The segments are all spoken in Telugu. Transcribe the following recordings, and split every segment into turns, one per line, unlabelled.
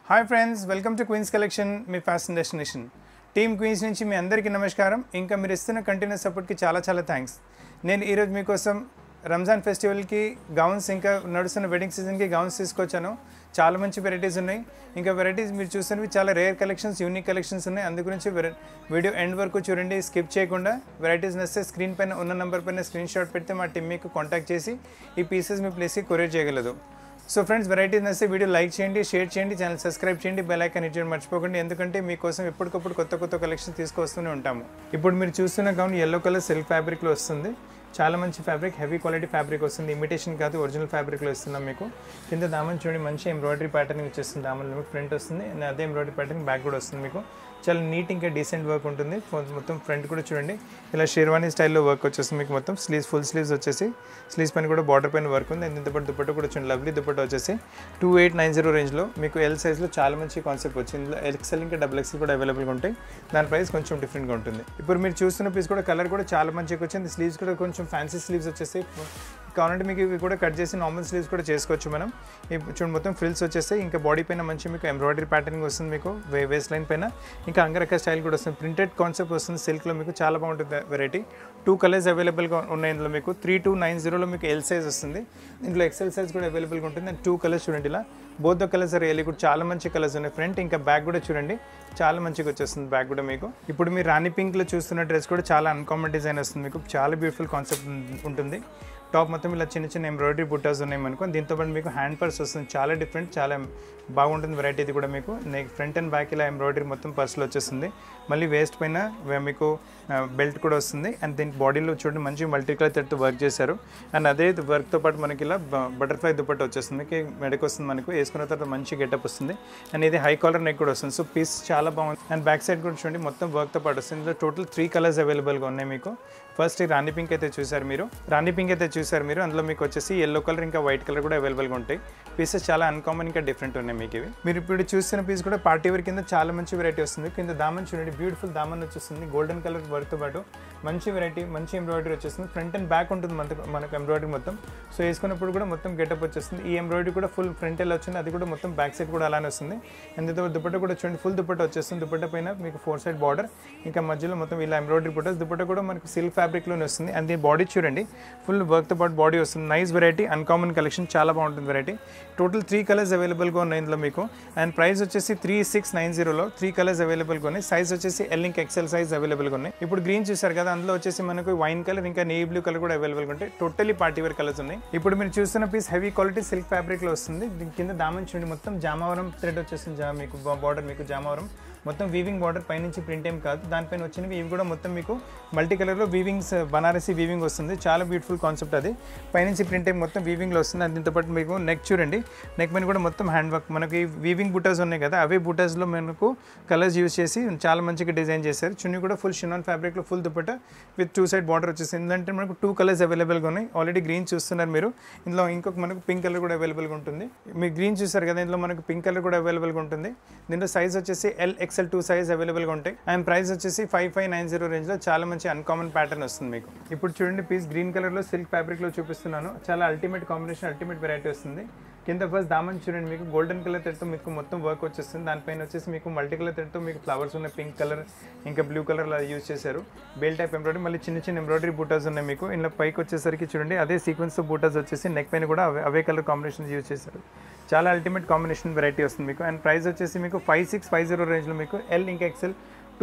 hi friends welcome to Queens collection మీ ఫ్యాషన్ డెస్టినేషన్ టీమ్ క్వీన్స్ నుంచి మీ అందరికీ నమస్కారం ఇంకా మీరు ఇస్తున్న కంటిన్యూస్ సపోర్ట్కి చాలా చాలా థ్యాంక్స్ నేను ఈరోజు మీకోసం రంజాన్ ఫెస్టివల్కి గౌన్స్ ఇంకా నడుస్తున్న వెడ్డింగ్ సీజన్కి గౌన్స్ తీసుకొచ్చాను చాలా మంచి వెరైటీస్ ఉన్నాయి ఇంకా వెరైటీస్ మీరు చూస్తున్నవి చాలా రేర్ కలెక్షన్స్ యూనిక్ కలెక్షన్స్ ఉన్నాయి అందు గురించి వెర- వీడియో ఎండ్ వరకు చూడండి స్కిప్ చేయకుండా వెరైటీస్ నచ్చితే స్క్రీన్ పైన ఉన్న నెంబర్ పైన స్క్రీన్ షాట్ పెడితే మా టీమ్ మీకు కాంటాక్ట్ చేసి ఈ పీసెస్ మీ ప్లేస్కి కొరియర్ చేయగలదు సో ఫ్రెండ్స్ వెరైటీస్ నచ్చితే వీడియో లైక్ చేయండి షేర్ చేయండి ఛానల్ సబ్స్క్రైబ్ చేయండి బెల్ ఐకాన్ హిట్ చేయడం మర్చిపోకండి ఎందుకంటే మీకోసం ఎప్పటికప్పుడు కొత్త కొత్త కలెక్షన్ తీసుకొస్తూనే ఉంటాము ఇప్పుడు మీరు చూస్తున్న గౌన్ ఎల్లో కలర్ సిల్క్ ఫ్యాబ్రిక్లో వస్తుంది చాలా మంచి ఫ్యాబ్రిక్ హెవీ క్వాలిటీ ఫ్యాబ్రిక్ వస్తుంది ఇమిటేషన్ కాదు ఒరిజినల్ ఫ్యాబ్రిక్లో ఇస్తున్నాం మీకు కింద దామన్ చూడండి మంచి ఎంబ్రాయిడరీ ప్యాటర్న్ వచ్చేస్తుంది దామన్లో మీకు ఫ్రంట్ వస్తుంది and అదే ఎంబ్రాయిడరీ ప్యాటర్న్ బ్యాక్ కూడా వస్తుంది మీకు చాలా నీట్ ఇంకా డీసెంట్ వర్క్ ఉంటుంది ఫో- మొత్తం ఫ్రంట్ కూడా చూడండి ఇలా షేర్వానీ స్టైల్లో వర్క్ వచ్చేస్తుంది మీకు మొత్తం స్లీవ్స్ ఫుల్ స్లీవ్స్ వచ్చేసి స్లీవ్స్ పైన కూడా బార్డర్ పైన వర్క్ ఉంది అండ్ ఇంతపాటు దుపట్ట కూడా చూడండి లవ్లీ దుపట్ట వచ్చేసి టూ ఎయిట్ నైన్ జీరో రేంజ్లో మీకు ఎల్ సైజ్లో చాలా మంచి కాన్సెప్ట్ వచ్చింది ఇందులో ఎక్సెల్ ఇంకా డబుల్ ఎక్సెల్ కూడా అవైలబుల్గా ఉంటాయి దాని ప్రైస్ కొంచెం డిఫరెంట్గా ఉంటుంది ఇప్పుడు మీరు చూస్తున్న పీస్ కూడా కలర్ కూడా చాలా మంచిగా వచ్చింది స్లీవ్స్ కూడా కొంచెం ఫ్యాన్సీ స్లీవ్స్ వచ్చేసి కావాలంటే మీకు ఇవి కూడా కట్ చేసి నార్మల్ స్లీవ్స్ కూడా చేసుకోవచ్చు మనం ఇప్పుడు చూడండి మొత్తం ఫ్రిల్స్ వచ్చేస్తాయి ఇంకా బాడీ పైన మంచి మీకు ఎంబ్రాయిడరీ ప్యాటర్నింగ్ వస్తుంది మీకు వేస్ట్ లైన్ పైన ఇంకా అంగరక స్టైల్ కూడా వస్తుంది ప్రింటెడ్ కాన్సెప్ట్ వస్తుంది సిల్క్లో మీకు చాలా బాగుంటుంది వెరైటీ టూ కలర్స్ అవైలబుల్గా ఉన్నాయి ఇందులో మీకు త్రీ టూ నైన్ జీరోలో మీకు ఎల్ సైజ్ వస్తుంది ఇందులో ఎక్సెల్ సైజ్ కూడా అవైలబుల్గా ఉంటుంది అండ్ టూ కలర్స్ చూడండి ఇలా both the colours are really కూడా చాలా మంచి కలర్స్ ఉన్నాయి ఫ్రంట్ ఇంకా బ్యాక్ కూడా చూడండి చాలా మంచిగా వచ్చేస్తుంది బ్యాక్ కూడా మీకు ఇప్పుడు మీరు రాణి పింక్లో చూస్తున్న డ్రెస్ కూడా చాలా అన్కామన్ డిజైన్ వస్తుంది మీకు చాలా బ్యూటిఫుల్ కాన్సెప్ట్ ఉంటుంది టాప్ మొత్తం ఇలా చిన్న చిన్న ఎంబ్రాయిడరీ బుట్టాస్ ఉన్నాయి మనకు దీంతో పాటు మీకు హ్యాండ్ పర్స్ వస్తుంది చాలా డిఫరెంట్ చాలా బాగుంటుంది వెరైటీ ఇది కూడా మీకు నెక్ ఫ్రంట్ అండ్ బ్యాక్ ఇలా ఎంబ్రాయిడరీ మొత్తం పర్స్లో వచ్చేస్తుంది మళ్ళీ వేస్ట్ పైన వే- మీకు బెల్ట్ కూడా వస్తుంది అండ్ దీనికి బాడీలో చూడండి మంచి మల్టీ కలర్ థ్రెడ్తో వర్క్ చేశారు అండ్ అదే వర్క్తో పాటు మనకి ఇలా బటర్ఫ్లై దుపట్ట వచ్చేస్తుంది మీకు మెడకు వస్తుంది మనకు వేసుకున్న తర్వాత మంచి గెటప్ వస్తుంది అండ్ ఇది హై కాలర్ నెక్ కూడా వస్తుంది సో పీస్ చాలా బాగుంది అండ్ బ్యాక్ సైడ్ కూడా చూడండి మొత్తం వర్క్తో పాటు వస్తుంది ఇందులో టోటల్ త్రీ కలర్స్ అవైలబుల్గా ఉన్నాయి మీకు ఫస్ట్ ఈ రాణి పింక్ అయితే చూసారు మీరు రాణి పింక్ అయితే చూసారు మీరు అందులో మీకు వచ్చేసి ఎల్లో కలర్ ఇంకా వైట్ కలర్ కూడా అవైలబుల్గా ఉంటాయి పీసెస్ చాలా అన్కామన్ ఇంకా డిఫరెంట్ ఉన్నాయి మీకు ఇవి మీరు ఇప్పుడు చూస్తున్న పీస్ కూడా పార్టీ వేర్ కింద చాలా మంచి వెరైటీ వస్తుంది కింద దామన్ చూడండి బ్యూటిఫుల్ దామన్ వచ్చేస్తుంది గోల్డెన్ కలర్ వర్క్తో పాటు మంచి వెరైటీ మంచి ఎంబ్రాయిడరీ వచ్చేస్తుంది ఫ్రంట్ అండ్ బ్యాక్ ఉంటుంది మనకు మనకు ఎంబ్రాయిడరీ మొత్తం సో వేసుకున్నప్పుడు కూడా మొత్తం గెటప్ వచ్చేస్తుంది ఈ ఎంబ్రాయిడరీ కూడా ఫుల్ ఫ్రంట్ ఎలా వచ్చింది అది కూడా మొత్తం బ్యాక్ సైడ్ కూడా అలానే వస్తుంది అండ్ దీంతో దుపట్ట కూడా చూడండి ఫుల్ దుపట్ట వచ్చేస్తుంది దుపట్ట పైన మీకు ఫోర్ సైడ్ బార్డర్ ఇంకా మధ్యలో మొత్తం ఇలా ఎంబ్రాయిడరీ బుట్టస్ దుపట్ట కూడా మనకి సిల్క్ ఫ్యాబ్రిక్లోనే వస్తుంది అండ్ దీని బాడీ చూడండి ఫుల్ వర్క్తో పాటు బాడీ వస్తుంది నైస్ వెరైటీ అన్కామన్ కలెక్షన్ చాలా బాగుంటుంది వెరైటీ టోటల్ త్రీ కలర్స్ అవైలబుల్గా ఉన్నాయి ఇందులో మీకు అండ్ ప్రైస్ వచ్చేసి త్రీ సిక్స్ నైన్ జీరోలో త్రీ కలర్స్ అవైలబుల్గా ఉన్నాయి సైజ్ వచ్చేసి ఎల్ ఇంక్ ఎక్సెల్ సైజ్ అవైలబుల్గా ఉన్నాయి ఇప్పుడు గ్రీన్ చూసారు కదా అందులో వచ్చేసి మనకు వైన్ కలర్ ఇంకా నేవీ బ్లూ కలర్ కూడా అవైలబుల్గా ఉంటాయి టోటలీ పార్టీ వేర్ కలర్స్ ఉన్నాయి ఇప్పుడు మీరు చూస్తున్న పీస్ హెవీ క్వాలిటీ సిల్క్ ఫ్యాబ్రిక్లో వస్తుంది దీని కింద దామన్ చూడండి మొత్తం జామావరం థ్రెడ్ వచ్చేసింది జా మీకు బార్డర్ మీకు జామావరం మొత్తం వీవింగ్ బార్డర్ పైనుంచి ప్రింట్ ఏం కాదు దానిపైన వచ్చినవి ఇవి కూడా మొత్తం మీకు మల్టీ కలర్లో వీవింగ్స్ బనారసి వీవింగ్ వస్తుంది చాలా బ్యూటిఫుల్ కాన్సెప్ట్ అది పైనుంచి ప్రింట్ ఏం మొత్తం వీవింగ్లో వస్తుంది అది దీంతో పాటు మీకు నెక్ చూడండి నెక్ పైన కూడా మొత్తం హ్యాండ్ వర్క్ మనకి వీవింగ్ బుటాస్ ఉన్నాయి కదా అవే బుటాస్లో మనకు కలర్స్ యూస్ చేసి చాలా మంచిగా డిజైన్ చేశారు చున్నీ కూడా ఫుల్ షినాన్ ఫ్యాబ్రిక్లో full dupatta with two side border వచ్చేసింది ఎందుకంటే మనకు టూ కలర్స్ అవైలబుల్గా ఉన్నాయి ఆల్రెడీ గ్రీన్ చూస్తున్నారు మీరు ఇందులో ఇంకొక మనకు పింక్ కలర్ కూడా అవైలబుల్గా ఉంటుంది మీరు గ్రీన్ చూసారు కదా ఇందులో మనకు పింక్ కలర్ కూడా అవైలబుల్గా ఉంటుంది దీంట్లో సైజ్ వచ్చేసి ఎల్ ఎక్స్ఎల్ టూ సైజ్ అవైలబుల్గా ఉంటాయి అండ్ ప్రైస్ వచ్చేసి ఫైవ్ ఫైవ్ నైన్ జీరో రేంజ్లో చాలా మంచి అన్కామన్ ప్యాటర్న్ వస్తుంది మీకు ఇప్పుడు చూడండి పీస్ గ్రీన్ కలర్లో సిల్క్ ఫ్యాబ్రిక్లో చూపిస్తున్నాను చాలా అల్టిమేట్ కాంబినేషన్ అల్టిమేట్ వెరైటీ వస్తుంది కింద ఫస్ట్ దామన్ చూడండి మీకు గోల్డెన్ కలర్ థ్రెడ్తో మీకు మొత్తం వర్క్ వచ్చేస్తుంది దానిపైన వచ్చేసి మీకు మల్టీ కలర్ థ్రెడ్తో మీకు ఫ్లవర్స్ ఉన్నాయి పింక్ కలర్ ఇంకా బ్లూ కలర్ అలా యూజ్ చేశారు బేల్ టైప్ ఎంబ్రాయిడరీ మళ్ళీ చిన్న చిన్న ఎంబ్రాయిడరీ బూటాస్ ఉన్నాయి మీకు ఇందులో పైకి వచ్చేసరికి చూడండి అదే సీక్వెన్స్ బూటాస్ వచ్చేసి నెక్ పైన కూడా అవే అవే కలర్ కాంబినేషన్ యూజ్ చేశారు చాలా అల్టిమేట్ కాంబినేషన్ వెరైటీ వస్తుంది మీకు అండ్ ప్రైస్ వచ్చేసి మీకు ఫైవ్ సిక్స్ ఫైవ్ జీరో రేంజ్లో మీకు ఎల్ ఇంకా ఎక్సెల్ టూ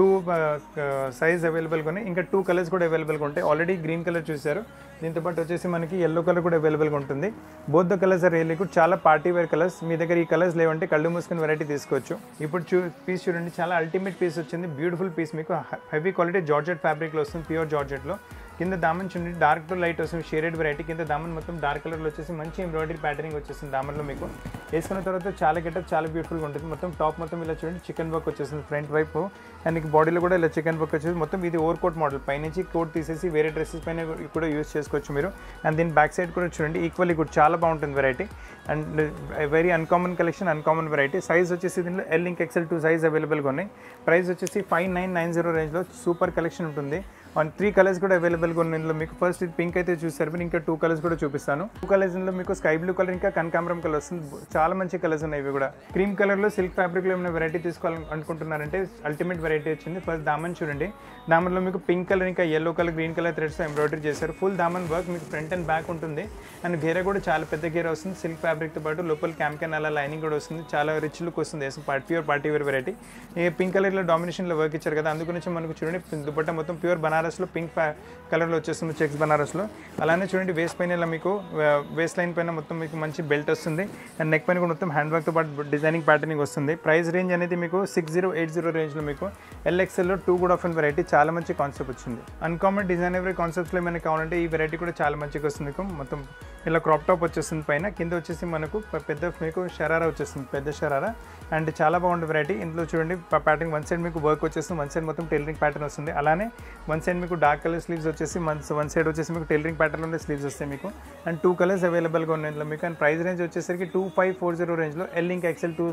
సైజ్ అవైలబుల్గా ఉన్నాయి ఇంకా టూ కలర్స్ కూడా అవైలబుల్గా ఉంటాయి ఆల్రెడీ గ్రీన్ కలర్ చూశారు దీంతో పాటు వచ్చేసి మనకి ఎల్లో కలర్ కూడా అవైలబుల్గా ఉంటుంది both the colours are really కూడా చాలా పార్టీ వేర్ కలర్స్ మీ దగ్గర ఈ కలర్స్ లేవంటే కళ్ళు మూసుకుని వెరైటీ తీసుకోవచ్చు ఇప్పుడు చూ పీస్ చూడండి చాలా అల్టిమేట్ పీస్ వచ్చింది బ్యూటిఫుల్ పీస్ మీకు హెవీ క్వాలిటీ జార్జెట్ ఫ్యాబ్రిక్లో వస్తుంది ప్యూర్ జార్జెట్లో కింద దామన్ చూడండి డార్క్ టు లైట్ వస్తుంది షేడెడ్ వెరైటీ కింద దామన్ మొత్తం డార్క్ కలర్లో వచ్చేసి మంచి ఎంబ్రాయిడరీ ప్యాటర్నింగ్ వచ్చేసింది దామన్లో మీకు వేసుకున్న తర్వాత చాలా గెటప్ చాలా బ్యూటిఫుల్గా ఉంటుంది మొత్తం టాప్ మొత్తం ఇలా చూడండి చికెన్ వర్క్ వచ్చేసింది ఫ్రంట్ వైపు అండ్ నీకు బాడీలో కూడా ఇలా చికెన్ వర్క్ వచ్చేసి మొత్తం ఇది ఓవర్ కోట్ మోడల్ పైనుంచి కోట్ తీసేసి వేరే డ్రెస్సెస్ పైన కూడా యూస్ చేసుకోవచ్చు మీరు అండ్ దీని బ్యాక్ సైడ్ కూడా చూడండి ఈక్వల్లీ కూడా చాలా బాగుంటుంది variety and very uncommon collection uncommon variety size వచ్చేసి దీనిలో ఎల్ ఇంక్ ఎక్సెల్ టూ సైజ్ అవైలబుల్గా ఉన్నాయి ప్రైస్ వచ్చేసి ఫైవ్ నైన్ నైన్ జీరో రేంజ్లో సూపర్ కలెక్షన్ ఉంటుంది అండ్ త్రీ కలర్స్ కూడా అవైలబుల్గా ఉన్నాయి ఇందులో మీకు ఫస్ట్ ఇది పింక్ అయితే చూసారు మీరు ఇంకా టూ కలర్స్ కూడా చూపిస్తాను టూ కలర్స్ ఇందులో మీకు స్కై బ్లూ కలర్ ఇంకా కనకాంబరం కలర్ వస్తుంది చాలా మంచి కలర్స్ ఉన్నాయి ఇవి కూడా క్రీమ్ కలర్లో సిల్క్ ఫ్యాబ్రిక్లో ఏమైనా వెరైటీ తీసుకోవాలి అనుకుంటున్నారంటే అల్టిమేట్ వెరైటీ వచ్చింది ఫస్ట్ దామన్ చూడండి దామన్లో మీకు పింక్ కలర్ ఇంకా yellow colour green colour threads embroidery చేశారు ఫుల్ దామన్ వర్క్ మీకు ఫ్రంట్ అండ్ బ్యాక్ ఉంటుంది అండ్ గేర కూడా చాలా పెద్ద గేర వస్తుంది సిల్క్ ఫ్యాబ్రిక్తో పాటు లోపల క్యామ్ క్యాన్ అలా లైనింగ్ కూడా వస్తుంది చాలా రిచ్ లుక్ వస్తుంది ప్యూర్ పార్టీ వేర్ వెరైటీ ఈ పింక్ కలర్లో డామినేషన్లో వర్క్ ఇచ్చారు కదా అందు గురించి మనకు చూడండి దుపట్టా మొత్తం ప్యూర్ బనారస్లో పింక్ కలర్లో వచ్చేస్తుంది చెక్స్ బనారస్లో అలానే చూడండి వేస్ట్ పైన ఇలా మీకు వేస్ట్ లైన్ పైన మొత్తం మీకు మంచి బెల్ట్ వస్తుంది అండ్ నెక్ పైన కూడా మొత్తం హ్యాండ్ వర్క్తో పాటు డిజైనింగ్ ప్యాటర్నింగ్ వస్తుంది ప్రైస్ రేంజ్ అనేది మీకు సిక్స్ జీరో ఎయిట్ జీరో రేంజ్లో మీకు ఎల్ఎక్స్ఎల్లో టూ కూడా ఆఫ్ అండ్ వెరైటీ చాలా మంచి కాన్సెప్ట్ వచ్చింది అన్కామన్ డిజైన్ ఎవరీ కాన్సెప్ట్స్లో ఏమైనా కావాలంటే ఈ వెరైటీ కూడా చాలా మంచిగా వస్తుంది మీకు మొత్తం ఇలా క్రాప్ టాప్ వచ్చేస్తుంది పైన కింద వచ్చేసి మనకు పె- పెద్ద మీకు షరారా వచ్చేస్తుంది పెద్ద షరారా అండ్ చాలా బాగుంటుంది వెరైటీ ఇందులో చూడండి ప్యాటర్న్ వన్ సైడ్ మీకు వర్క్ వచ్చేస్తుంది వన్ సైడ్ మొత్తం టైలరింగ్ ప్యాటర్న్ వస్తుంది అలానే వన్ సైడ్ మీకు డార్క్ కలర్ స్లీవ్స్ వచ్చేసి వన్ వన్ సైడ్ వచ్చేసి మీకు టైలరింగ్ ప్యాటర్న్ ఉండే స్లీవ్స్ వస్తాయి మీకు అండ్ టూ కలర్స్ అవైలబుల్గా ఉన్నాయి ఇందులో మీకు అండ్ ప్రైస్ రేంజ్ వచ్చేసరికి టూ ఫైవ్ ఫోర్ జీరో రేంజ్లో ఎల్ ఇంకా ఎక్సెల్ టూ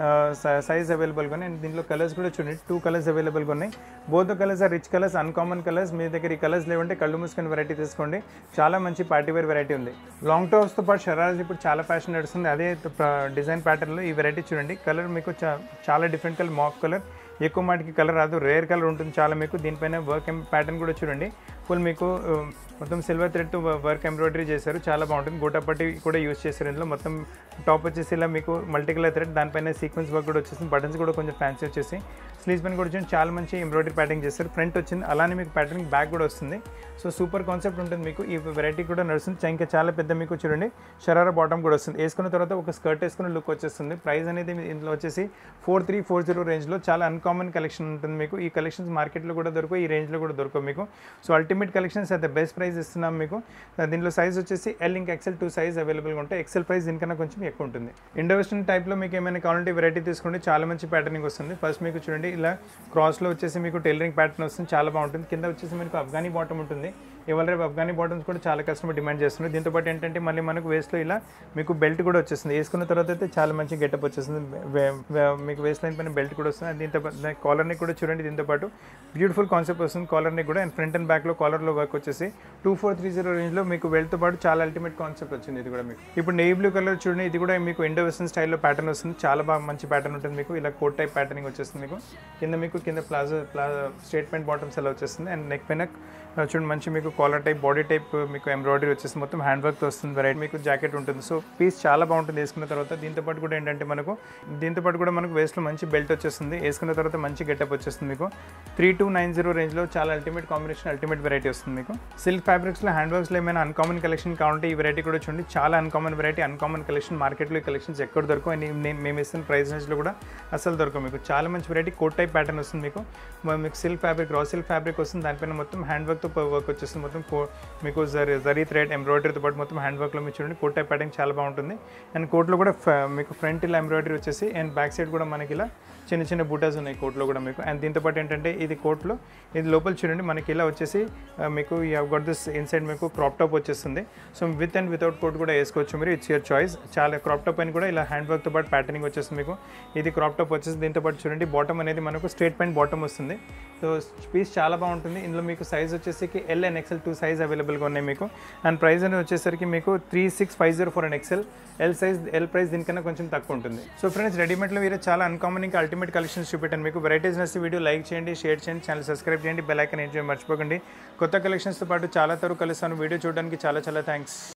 సైజ్ అవైలబుల్గా ఉన్నాయి అండ్ దీంట్లో కలర్స్ కూడా చూడండి టూ కలర్స్ అవైలబుల్గా ఉన్నాయి both colours are rich colours uncommon colours మీ దగ్గర ఈ కలర్స్ లేవంటే కళ్ళు మూసుకొని వెరైటీ తీసుకోండి చాలా మంచి పార్టీ వేర్ వెరైటీ ఉంది లాంగ్ టాప్స్తో పాటు షరాజ్ ఇప్పుడు చాలా ఫ్యాషన్ నడుస్తుంది అదే డిజైన్ ప్యాటర్న్లో ఈ వెరైటీ చూడండి కలర్ మీకు చా- చాలా డిఫరెంట్ కలర్ మాఫ్ కలర్ ఎక్కువ మాటికి కలర్ రాదు రేర్ కలర్ ఉంటుంది చాలా మీకు దీనిపైన వర్క్ ప్యాటర్న్ కూడా చూడండి ఫుల్ మీకు ఆ, మొత్తం సిల్వర్ థ్రెడ్ వర్క్ ఎంబ్రాయిడరీ చేశారు చాలా బాగుంటుంది గోటాపట్టి కూడా యూస్ చేశారు ఇందులో మొత్తం టాప్ వచ్చేసి ఇలా మీకు మల్టీ కలర్ థ్రెడ్ దానిపైన సీక్వెన్స్ వర్క్ కూడా వచ్చేసింది బటన్స్ కూడా కొంచెం ఫ్యాన్సీ వచ్చేసి స్లీవ్స్ పైన కూడా వచ్చింది చాలా మంచి ఎంబ్రాయిడరీ ప్యాటర్న్ చేశారు ఫ్రంట్ వచ్చింది అలానే మీకు ప్యాటర్న్ బ్యాక్ కూడా వస్తుంది సో సూపర్ కాన్సెప్ట్ ఉంటుంది మీకు ఈ వెరైటీ కూడా నడుస్తుంది ఇంకా చాలా పెద్ద మీకు చూడండి షరారా బాటమ్ కూడా వస్తుంది వేసుకున్న తర్వాత ఒక స్కర్ట్ వేసుకున్న లుక్ వచ్చేస్తుంది ప్రైస్ అనేది మీ- ఇందులో వచ్చేసి ఫోర్ త్రీ ఫోర్ జీరో రేంజ్లో చాలా అన్కామన్ కలెక్షన్ ఉంటుంది మీకు ఈ కలెక్షన్స్ మార్కెట్లో కూడా దొరకవు ఈ రేంజ్లో కూడా దొరకవు మీకు సో అల్టిమేట్ కలెక్షన్స్ అయితే బెస్ట్ ప్రైస్ ఇస్తున్నాం మీకు దీంట్లో సైజ్ వచ్చేసి ఎల్ ఇంకా ఎక్సెల్ టూ సైజ్ అవైలబుల్గా ఉంటాయి ఎక్సెల్ ప్రైస్ దీనికన్నా కొంచెం ఎక్కువ ఉంటుంది ఇండో వెస్టర్న్ టైప్లో మీకు ఏమైనా కావాలంటే వెరైటీ తీసుకోండి చాలా మంచి ప్యాటర్నింగ్ వస్తుంది ఫస్ట్ మీకు చూడండి ఇలా క్రాస్లో వచ్చేసి మీకు టైలరింగ్ ప్యాటర్న్ వస్తుంది చాలా బాగుంటుంది కింద వచ్చేసి మీకు అఫ్ఘానీ బాటమ్ ఉంటుంది ఇవాళ రేపు అఫ్ఘానీ బాటమ్స్ కూడా చాలా కస్టమర్ డిమాండ్ చేస్తున్నారు దీంతో పాటు ఏంటంటే మళ్ళీ మనకు వేస్ట్లో ఇలా మీకు బెల్ట్ కూడా వచ్చేస్తుంది వేసుకున్న తర్వాత అయితే చాలా మంచి గెటప్ వచ్చేస్తుంది వే- వే- మీకు వేస్ట్ లైన్ పైన బెల్ట్ కూడా వస్తుంది దీంతో కాలర్ని కూడా చూడండి దీంతో పాటు బ్యూటిఫుల్ కాన్సెప్ట్ వస్తుంది కాలర్ని కూడా అండ్ ఫ్రంట్ అండ్ బ్యాక్లో కాలర్లో వర్క్ వచ్చేసి టూ ఫోర్ త్రీ జీరో రేంజ్లో మీకు వెల్ట్తో పాటు చాలా అల్టిమేట్ కాన్సెప్ట్ వచ్చింది ఇది కూడా మీకు ఇప్పుడు నెయ్యి బ్లూ కలర్ చూడండి ఇది కూడా మీకు ఇండో వెస్టర్న్ స్టైల్లో ప్యాటర్న్ వస్తుంది చాలా బాగా మంచి ప్యాటర్న్ ఉంటుంది మీకు ఇలా కోట్ టైప్ ప్యాటర్నింగ్ వచ్చేస్తుంది మీకు కింద మీకు కింద palazzo palazzo straight pant bottoms ఎలా వచ్చేస్తుంది అండ్ నెక్ పైన ఆ, చూడండి మంచి మీకు కాలర్ టైప్ బాడీ టైప్ మీకు ఎంబ్రాయిడరీ వచ్చేసి మొత్తం హ్యాండ్ వర్క్తో వస్తుంది వెరైటీ మీకు జాకెట్ ఉంటుంది సో పీస్ చాలా బాగుంటుంది వేసుకున్న తర్వాత దీంతో పాటు కూడా ఏంటంటే మనకు దీంతో పాటు కూడా మనకు వేస్ట్లో మంచి బెల్ట్ వచ్చేస్తుంది వేసుకున్న తర్వాత మంచి గెటప్ వచ్చేస్తుంది మీకు త్రీ టూ నైన్ జీరో రేంజ్లో చాలా అల్టిమేట్ కాంబినేషన్ అల్టిమేట్ వెరైటీ వస్తుంది మీకు సిల్క్ ఫ్యాబ్రిక్స్లో హ్యాండ్ వర్క్స్లో ఏమైనా అన్కామన్ కలెక్షన్ కావాలంటే ఈ వెరైటీ కూడా చూడండి చాలా అన్కామన్ వెరైటీ అన్కామన్ కలెక్షన్ మార్కెట్లో ఈ కలెక్షన్స్ ఎక్కడ దొరకవు అండ్ నేను మేము ఇస్తున్న ప్రైస్ రేంజ్లో కూడా అసలు దొరకవు మీకు చాలా మంచి వెరైటీ కోట్ టైప్ ప్యాటర్న్ వస్తుంది మీకు మ- మీకు silk fabric raw silk fabric వస్తుంది దానిపైన మొత్తం హ్యాండ్ వర్క్తో వర్క్ వచ్చేస్తుంది మొత్తం కో- మీకు జరీ జరీ థ్రెడ్ ఎంబ్రాయిడరీతో పాటు మొత్తం హ్యాండ్ వర్క్లో మీరు చూడండి కోట్ టైప్ ప్యాటర్న్ చాలా బాగుంటుంది అండ్ కోట్లో కూడా ఫ- మీకు ఫ్రంట్ ఇలా ఎంబ్రాయిడరీ వచ్చేసి అండ్ బ్యాక్ సైడ్ కూడా మనకి ఇలా చిన్న చిన్న బూటాస్ ఉన్నాయి కోట్లో కూడా మీకు అండ్ దీంతో పాటు ఏంటంటే ఇది కోట్లో ఇది లోపల చూడండి మనకి ఇలా వచ్చేసి ఆ, మీకు ఈ గట్ దిస్ ఇన్సైడ్ మీకు క్రాప్ టాప్ వచ్చేస్తుంది so with and without coat కూడా వేసుకోవచ్చు మీరు ఇట్స్ యువర్ చాయిస్ చాలా క్రాప్ టాప్ అని కూడా ఇలా హ్యాండ్ వర్క్తో పాటు ప్యాటర్నింగ్ వచ్చేస్తుంది మీకు ఇది క్రాప్ టాప్ వచ్చేసి దీంతో పాటు చూడండి బాటమ్ అనేది మనకు స్ట్రేట్ ప్యాంట్ బాటమ్ వస్తుంది సో పీస్ చాలా బాగుంటుంది ఇందులో మీకు సైజ్ వచ్చేసరికి L and XL two size అవైలబుల్గా ఉన్నాయి మీకు అండ్ ప్రైస్ అనేది వచ్చేసరికి మీకు three six five zero four and XL L size L price దీనికన్నా కొంచెం తక్కువ ఉంటుంది సో ఫ్రెండ్స్ రెడీమేడ్లో మీరు చాలా అన్కామన్ ఇంకా అల్టిమేట్ కలెక్షన్స్ చూపెట్టాను మీకు వెరైటీస్ నచ్చి వీడియో లైక్ చేయండి షేర్ చేయండి ఛానల్ సబ్స్క్రైబ్ చేయండి బెల్ ఐకన్ ఎంజాయ్ మర్చిపోకండి కొత్త కలెక్షన్స్తో పాటు చాలా తరకు కలుస్తాను వీడియో చూడడానికి చాలా చాలా థ్యాంక్స్